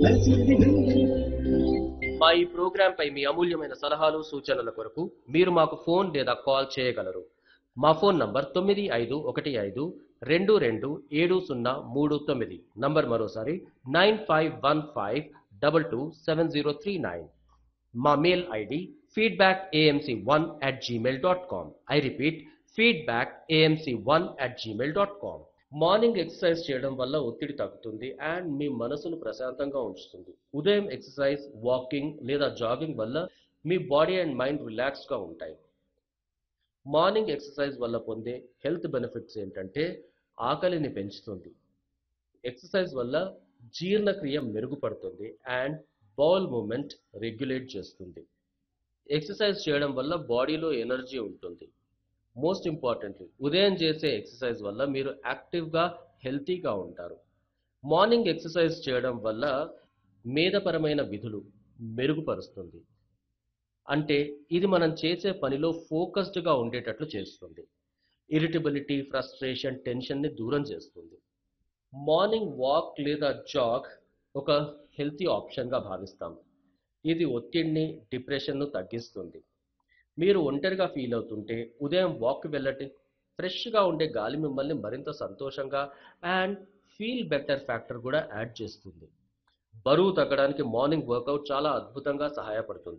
మా ఈ ప్రోగ్రాం పై మీ అమూల్యమైన సలహాలు సూచనల కొరకు మీరు మాకు ఫోన్ లేదా కాల్ చేయగలరు మా ఫోన్ నంబర్ తొమ్మిది ఐదు ఒకటి ఐదు రెండు రెండు ఏడు సున్నా మూడు తొమ్మిది నంబర్ మరోసారి nine five one five double two seven zero three nine మా mail ID feedback AMC one at Gmail dot com I repeat feedback AMC one at Gmail dot com morning exercise చేయడం వల్ల ఒత్తిడి తగ్గుతుంది and మీ మనసును ప్రశాంతంగా ఉంచుతుంది ఉదయం exercise walking లేదా జాగింగ్ వల్ల మీ బాడీ అండ్ మైండ్ రిలాక్స్గా ఉంటాయి మార్నింగ్ ఎక్సర్సైజ్ వల్ల పొందే హెల్త్ బెనిఫిట్స్ ఏంటంటే ఆకలిని పెంచుతుంది ఎక్సర్సైజ్ వల్ల జీర్ణక్రియ మెరుగుపడుతుంది అండ్ బౌల్ మూమెంట్ రెగ్యులేట్ చేస్తుంది ఎక్సర్సైజ్ చేయడం వల్ల బాడీలో ఎనర్జీ ఉంటుంది మోస్ట్ ఇంపార్టెంట్లీ ఉదయం చేసే ఎక్సర్సైజ్ వల్ల మీరు యాక్టివ్గా హెల్తీగా ఉంటారు మార్నింగ్ ఎక్సర్సైజ్ చేయడం వల్ల మేధపరమైన విధులు మెరుగుపరుస్తుంది అంటే ఇది మనం చేసే పనిలో ఫోకస్డ్గా ఉండేటట్లు చేస్తుంది ఇరిటబిలిటీ ఫ్రస్ట్రేషన్ టెన్షన్ని దూరం చేస్తుంది మార్నింగ్ వాక్ లేదా జాగ్ ఒక హెల్తీ ఆప్షన్గా భావిస్తాం ఇది ఒత్తిడిని డిప్రెషన్ను తగ్గిస్తుంది మీరు ఒంటరిగా ఫీల్ అవుతుంటే ఉదయం వాక్కి వెళ్ళండి ఫ్రెష్గా ఉండే గాలి మిమ్మల్ని మరింత సంతోషంగా అండ్ ఫీల్ బెటర్ ఫ్యాక్టర్ కూడా యాడ్ చేస్తుంది బరువు తగ్గడానికి మార్నింగ్ వర్కౌట్ చాలా అద్భుతంగా సహాయపడుతుంది